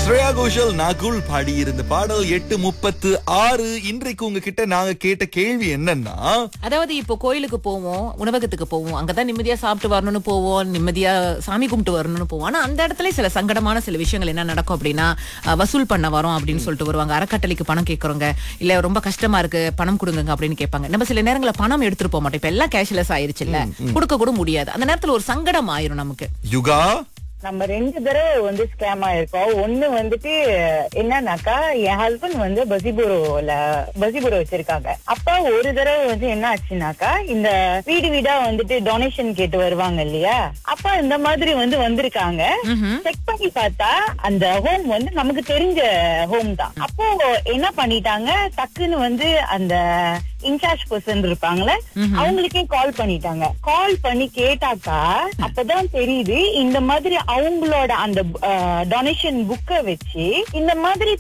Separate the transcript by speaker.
Speaker 1: ஸ்ரேயா கோஷல் நகுல் பாடி இருந்த பாடல் எட்டு முப்பத்து ஆறு இன்றைக்கு உங்ககிட்ட நாங்க கேட்ட கேள்வி என்னன்னா
Speaker 2: அதாவது இப்போ கோயிலுக்கு போவோம் உணவகத்துக்கு போவோம் அங்கதான் நிம்மதியா சாப்பிட்டு வரணும்னு போவோம் நிம்மதியா சாமி கும்பிட்டு வரணும்னு போவோம் ஆனா அந்த இடத்துல சில சங்கடமான சில விஷயங்கள் என்ன நடக்கும் அப்படின்னா அஹ், வசூல் பண்ண வரோம் அப்படின்னு சொல்லிட்டு வருவாங்க அறக்கட்டளைக்கு பணம் கேட்கறவங்க இல்ல ரொம்ப கஷ்டமா இருக்கு பணம் கொடுங்க அப்படின்னு கேட்பாங்க நம்ம சில நேரங்களில் பணம் எடுத்துட்டு போக மாட்டோம் இப்ப எல்லாம் கேஷ்லெஸ் ஆயிருச்சு இல்ல கொடுக்க கூட முடியாது அந்த நேரத்துல ஒரு சங்கடம் ஆயிரும் நமக்கு
Speaker 1: யுகா
Speaker 3: நம்ம ரெண்டு தடவை வந்து ஸ்கேம் ஆயிருக்கோம் ஒண்ணு வந்துட்டு என்னன்னாக்கா என் ஹஸ்பண்ட் வந்து பசிபுரோல பசிபுரோ வச்சிருக்காங்க அப்ப ஒரு தடவை வந்து என்ன ஆச்சுனாக்கா இந்த வீடு வீடா வந்துட்டு டொனேஷன் கேட்டு வருவாங்க இல்லையா அப்ப இந்த மாதிரி வந்து வந்திருக்காங்க செக் பண்ணி பார்த்தா அந்த ஹோம் வந்து நமக்கு தெரிஞ்ச ஹோம் தான் அப்போ என்ன பண்ணிட்டாங்க டக்குன்னு வந்து அந்த இன்சார்ஜ் பர்சன் இருப்பாங்களே அவங்களுக்கே கால் பண்ணிட்டாங்க கால் பண்ணி கேட்டாக்கா அப்பதான் தெரியுது இந்த மாதிரி அவங்களோட அந்த டொனேஷன் புக்க வச்சு இந்த மாதிரி